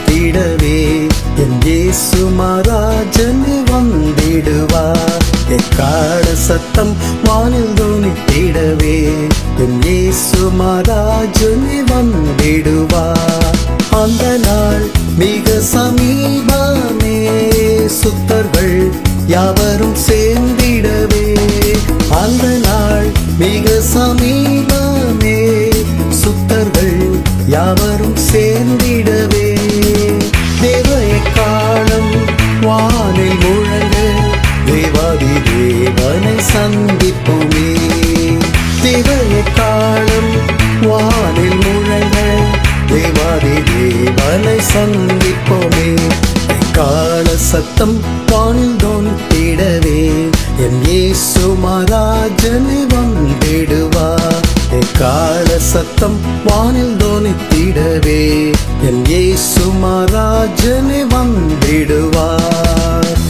தோணித்திடவே என் இயேசு மகாராஜன் வந்திடுவார் எக்காட சத்தம் வானில் தோணித்திடவே என் இயேசு மகாராஜன் வந்திடுவார் அந்த நாள் மிக சமீபமே சுத்தர்கள் யாவரும் சேர்ந்திடவே அந்த நாள் மிக சமீபமே சுத்தர்கள் யாவரும் சேர்ந்திடவே தேவைய காலம் வானில் முழங்க தேவாதி தேவனை சந்திப்போமே தேவைய காலம் வானில் முழங்க தேவாதி தேவனை சந்திப்போமே கால சத்தம் வானில் தோன்றிடவே என் இயேசு மகாராஜனை வந்திடுவார் கால சத்தம் வானில் தோனித்திடவே என் இயேசு மகாராஜனை வந்திடுவார்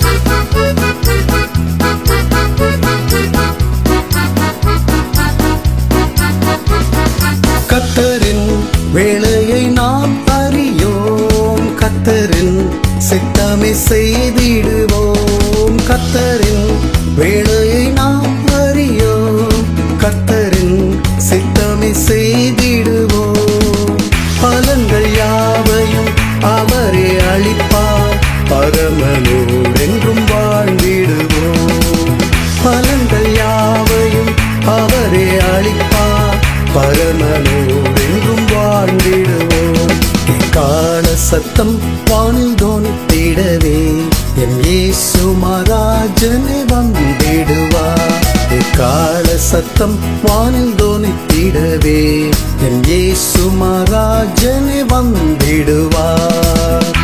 கத்தரின் வேலையை நாம் அறியோம் கத்தரின் சித்தமை செய்திடுவோம் கத்தரின் வேலையை நாம் அறியோம் கத்தரின் சித்தமை செய்திடுவோம் பலன்கள் யாவையும் அவரே அளிப்பார் பரமனோடென்றும் வாழ்ந்திடுவோம் பலன்கள் யாவையும் அவரே அளிப்பார் பரமனோடென்றும் வாழ்ந்திடுவோம் கால சத்தம் வானில் தோன்றிடவே என் இயேசு மகாராஜனை வந்திடுவார் கால சத்தம் வானில் தோனித்திடவே என் இயேசு மகாராஜனை வந்திடுவார்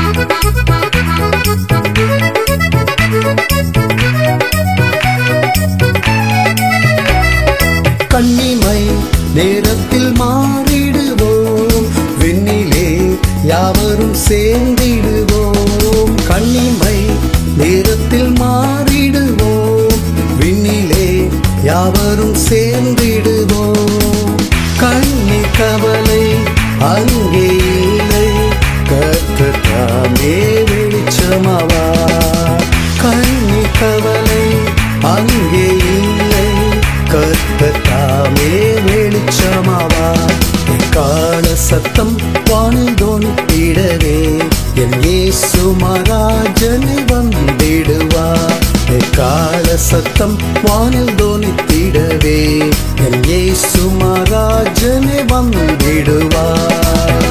கண்ணிமை நேரத்தில் மாறிடுவோம் விண்ணிலே யாவரும் சேர்ந்திடுவோம் கண்ணிமை நேரத்தில் மாறிடுவோம் விண்ணிலே யாவரும் சேர்ந்திடுவோம் கண்ணி கவலை அங்கே இல்லை கத்தாமே வெளிச்சமாவா கண்ணி கவலை அங்கே இல்லை கத்தாமே வெளிச்சமாவா கால சத்தம் வானில் தோன்றிடவே என் இயேசு மகாராஜனை வந்திடுவார் கால சத்தம் வானில் தோனித்திடவே என் இயேசு மகாராஜனை வந்திடுவார்